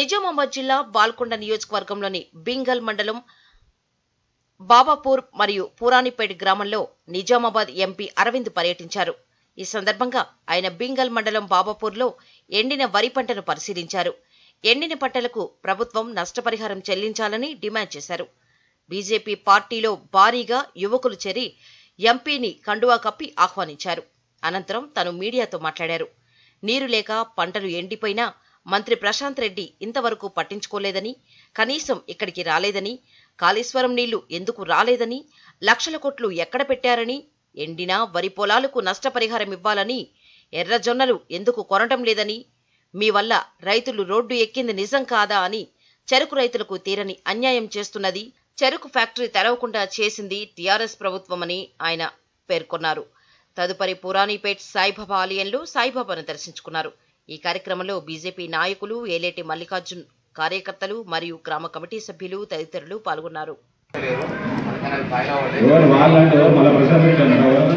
నిజామాబాద్ జిల్లా బాల్కొండ నియోజకవర్గంలోని బింగల్ మండలం బాబాపూర్ మరియు పురానిపేట్ గ్రామంలో నిజామాబాద్ ఎంపీ అరవింద్ పర్యటించారు ఈ సందర్భంగా ఆయన బింగల్ మండలం బాబాపూర్లో ఎండిన వరి పంటను పరిశీలించారు ఎండిన పంటలకు ప్రభుత్వం నష్టపరిహారం చెల్లించాలని డిమాండ్ చేశారు బీజేపీ పార్టీలో భారీగా యువకులు చేరి ఎంపీని కండువా కప్పి ఆహ్వానించారు అనంతరం తను మీడియాతో మాట్లాడారు నీరు లేక పంటలు ఎండిపోయినా మంత్రి ప్రశాంత్ రెడ్డి ఇంతవరకు పట్టించుకోలేదని కనీసం ఇక్కడికి రాలేదని కాళేశ్వరం నీళ్లు ఎందుకు రాలేదని లక్షల కోట్లు ఎక్కడ పెట్టారని ఎండిన వరి పొలాలకు నష్టపరిహారం ఇవ్వాలని ఎర్రజొన్నలు ఎందుకు కొనటం లేదని మీ వల్ల రైతులు రోడ్డు ఎక్కింది నిజం కాదా అని చెరుకు రైతులకు తీరని అన్యాయం చేస్తున్నది చెరుకు ఫ్యాక్టరీ తెరవకుండా చేసింది టీఆర్ఎస్ ప్రభుత్వమని ఆయన పేర్కొన్నారు తదుపరి పురాణిపేట్ సాయిబాబా ఆలయంలో సాయిబాబాను దర్శించుకున్నారు ఈ కార్యక్రమంలో బీజేపీ నాయకులు ఏలేటి మల్లికార్జున్ కార్యకర్తలు మరియు గ్రామ కమిటీ సభ్యులు తదితరులు పాల్గొన్నారు ఎవరు వాళ్ళంటే ఎవరు మళ్ళీ ప్రశాంత్ రెడ్డి అంటారు ఎవరు?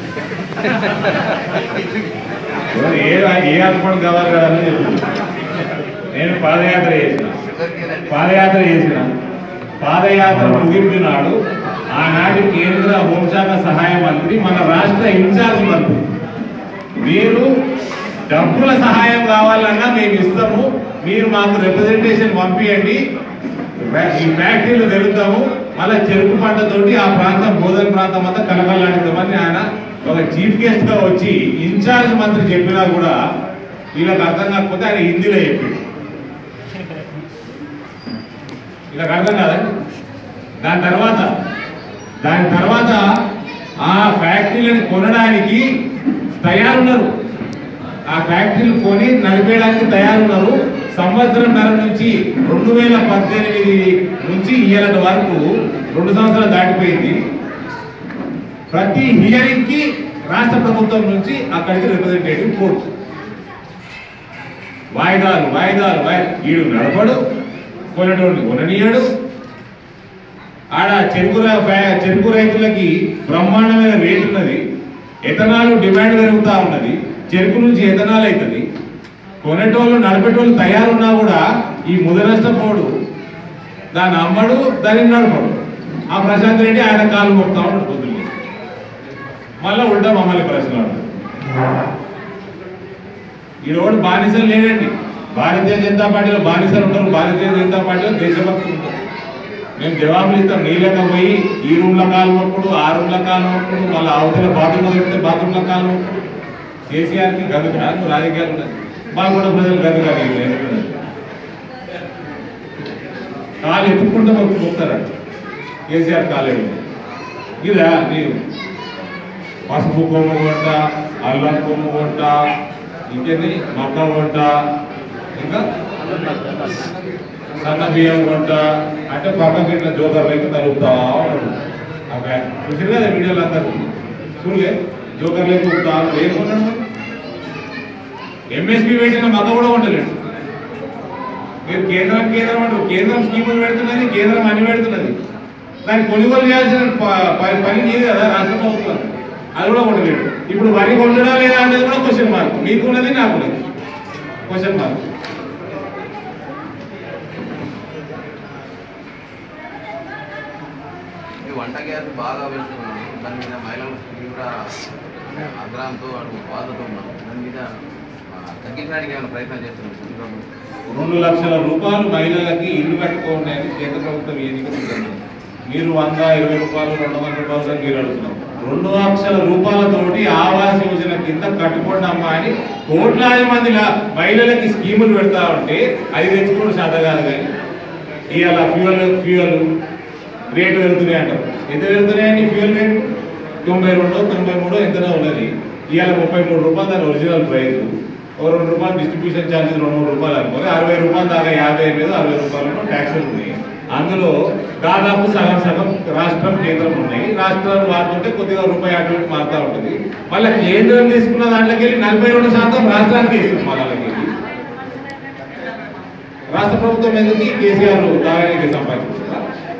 ఎవరు ఏ ఏ అనుకోవడం కావాలి కదా అని చెప్పింది నేను పాదయాత్ర చేసిన పాదయాత్ర చేసిన పాదయాత్ర ముగింపు నాడు ఆనాటి కేంద్ర హోంశాఖ సహాయ మంత్రి మన రాష్ట్ర ఇన్ఛార్జ్ మంత్రి మీరు డబ్బుల సహాయం కావాలన్నా మేము ఇస్తాము మీరు మాకు రిప్రజెంటేషన్ పంపించండి ఈ ఫ్యాక్టరీలు తెరుద్దాము మళ్ళీ చెరుకు పంటతోటి ఆ ప్రాంతం బోధన ప్రాంతం అంతా కలకలాడుతామని ఆయన ఒక చీఫ్ గెస్ట్ గా వచ్చి ఇన్ఛార్జ్ మంత్రి చెప్పినా కూడా వీళ్ళకి అర్థం కాకపోతే ఆయన హిందీలో చెప్పిండు వీళ్ళకి అర్థం కాదండి దాని తర్వాత దాని తర్వాత ఆ ఫ్యాక్టరీలను కొనడానికి తయారున్నారు ఆ ఫ్యాక్టరీలు కొని నడిపేయడానికి తయారున్నారు సంవత్సరం నర నుంచి రెండు వేల పద్దెనిమిది నుంచి ఇయ్యాల వరకు రెండు సంవత్సరాలు దాటిపోయింది ప్రతి హియరింగ్ కి రాష్ట్ర ప్రభుత్వం నుంచి అక్కడికి రిప్రజెంటేటివ్ కోర్టు వాయిదాలు వాయిదాలు వాయి- ఈడు నడపడు కొనటోడిని కొననీయడు ఆడ చెరుకు ర- ఫ్యా- చెరుకు రైతులకి బ్రహ్మాండమైన రేటు ఉన్నది ఎథనాల్ డిమాండ్ పెరుగుతా ఉన్నది చెరుకు నుంచి ఎథనాల్ అవుతుంది కొనేటోళ్ళు నడిపేటోళ్ళు తయారున్నా కూడా ఈ ముదనష్టపోడు దాన్ని అమ్మడు దాన్ని నడపడు ఆ ప్రశాంత్ రెడ్డి ఆయన కాలు మొక్తా ఉంటాడు పొద్దున్నే మళ్ళా ఉల్టా మమ్మల్ని ప్రశ్న ఈ రోడ్డు బానిసలు లేడండి భారతీయ జనతా పార్టీలో బానిసలు ఉంటారు భారతీయ జనతా పార్టీలో దేశభక్తులు ఉంటారు మేము జవాబులు ఇస్తాం నీళ్ళక పోయి ఈ రూమ్ల కాలు మొక్కుడు ఆ రూమ్ల కాలు మొక్కుడు మళ్ళీ అవతల బాత్రూంలో పెడితే బాత్రూంల కాలు మొక్కుడు కేసీఆర్కి గదుగా నువ్వు రాజకీయాలు ఉన్నాయి మాకు కూడా ప్రజలు గదుగా లేదు కాలు ఎత్తుకుంటే మాకు మొక్కుతారంట కేసీఆర్ కాలేదు ఇదా నీవు పసుపు కొమ్ము వంట అల్లం కొమ్ము వంట ఇంకేంది మొక్క వంట ఇంకా సన్న బియ్యం వంట అంటే పక్కకి ఇట్లా జోకర్ లెక్క తలుపుతా ఉంటాడు ఓకే చూసారు కదా వీడియోలు అందరూ చూడలే జోకర్ లెక్క ఊపుతా ఏం కొన్నాడు మరి? ఎంఎస్పీ పెట్టిన మత కూడా ఉండలేడు మీరు కేంద్రం కేంద్రం అంటారు కేంద్రం స్కీములు పెడుతున్నది కేంద్రం అన్ని పెడుతున్నది దాన్ని కొనుగోలు చేయాల్సిన ప- ప- పని లేదు కదా రాష్ట్ర ప్రభుత్వం అది కూడా ఉండలేడు ఇప్పుడు వరి కొండడా లేదా అనేది కూడా క్వశ్చన్ మార్క్ మీకున్నది నాకున్నది క్వశ్చన్ మార్క్ ఈ వంట గ్యాస్ బాగా వెళ్తున్నాం దాని మీద మహిళలు తీవ్ర అగ్రహంతో అటు బాధతో ఉన్నాం దాని మీద ఆ, తగ్గించడానికి ఏమైనా ప్రయత్నం చేస్తున్నాం రెండు లక్షల రూపాయలు మహిళలకి ఇల్లు కట్టుకోండి అని కేంద్ర ప్రభుత్వం ఎన్నిక సిద్ధం మీరు వంద ఇరవై రూపాయలు రెండు వందల రూపాయలు మీరు అడుగుతున్నాం రెండు లక్షల రూపాయలతోటి ఆవాస్ యోజన కింద కట్టుకోండి అమ్మా అని కోట్లాది మంది లా- మహిళలకి స్కీములు పెడతా ఉంటే అది తెచ్చుకోవడం శాత కాదు కానీ ఇవాళ ఫ్యూయల్ ఫ్యూయల్ రేటు పెరుగుతున్నాయి అంటారు ఎంత పెరుగుతున్నాయండి ఫ్యూయల్ రేటు తొంభై రెండు తొంభై మూడు ఎంతనో ఉన్నది ఇవాళ ముప్పై మూడు రూపాయలు దాని ఒరిజినల్ ప్రైస్ ఓ రెండు రూపాయలు డిస్ట్రిబ్యూషన్ ఛార్జెస్ రెండు మూడు రూపాయలు అనుకోని అరవై రూపాయలు దాకా యాభై మీద అరవై రూపాయలు ట్యాక్సులు ఉన్నాయి అందులో దాదాపు సగం సగం రాష్ట్రం కేంద్రం ఉన్నాయి రాష్ట్రాలు మారుతుంటే కొద్దిగా రూపాయి అటు ఇటు మారుతూ ఉంటుంది మళ్ళీ కేంద్రం తీసుకున్న దాంట్లోకి వెళ్ళి నలభై రెండు శాతం రాష్ట్రానికి ఇస్తుంది మళ్ళీ వెళ్ళి రాష్ట్ర ప్రభుత్వం ఎందుకు ఈ కేసీఆర్ దానికి సంపాదించుకుంటారా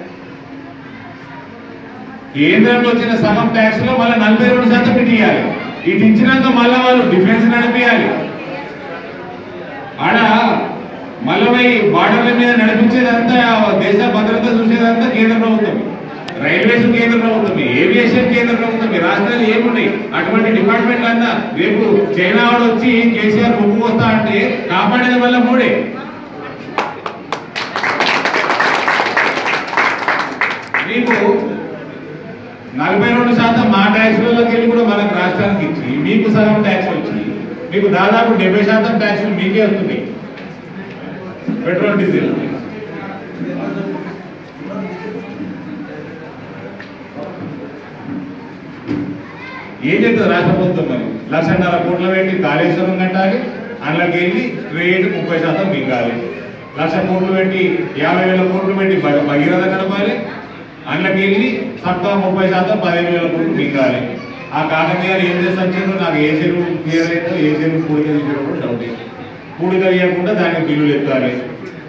కేంద్రంలో వచ్చిన సగం ట్యాక్స్ లో మళ్ళీ నలభై రెండు శాతం ఇటు ఇవ్వాలి ఇటు ఇచ్చినాక మళ్ళీ వాళ్ళు డిఫెన్స్ నడిపియాలి ఆడ మళ్ళీ పోయి బార్డర్ల మీద నడిపించేదంతా దేశ భద్రత చూసేదంతా కేంద్ర ప్రభుత్వం రైల్వేస్ కేంద్ర ప్రభుత్వం ఏవియేషన్ కేంద్ర ప్రభుత్వం ఈ రాష్ట్రాలు ఏమున్నాయి అటువంటి డిపార్ట్మెంట్ అన్నా రేపు చైనా వాడు వచ్చి కేసీఆర్ ముగ్గు వస్తా అంటే కాపాడేది వల్ల మూడే మీకు నలభై రెండు శాతం మా ట్యాక్స్లకి వెళ్ళి కూడా మనకు రాష్ట్రానికి ఇచ్చి మీకు సగం ట్యాక్స్ వచ్చి మీకు దాదాపు డెబ్బై శాతం ట్యాక్స్లు మీకే వస్తున్నాయి పెట్రోల్ డీజిల్ ఏం చెప్తుంది రాష్ట్ర ప్రభుత్వం మరి లక్షన్నర కోట్ల పెట్టి కాళేశ్వరం కట్టాలి అందులోకి వెళ్ళి స్ట్రేట్ ముప్పై శాతం మింగాలి లక్ష కోట్లు పెట్టి యాభై వేల కోట్లు పెట్టి భ- భగీరథ గడపాలి అందులోకి వెళ్ళి తక్కువ ముప్పై శాతం పదిహేను వేల కోట్లు మింగాలి ఆ కాకతీయ ఏం చేసి వచ్చిందో నాకు ఏ చెరువు క్లియర్ అయిందో ఏ చెరువు పూడిక తీసేటప్పుడు డౌట్ పూడిక తీయకుండా దానికి బిల్లులు ఎత్తాలి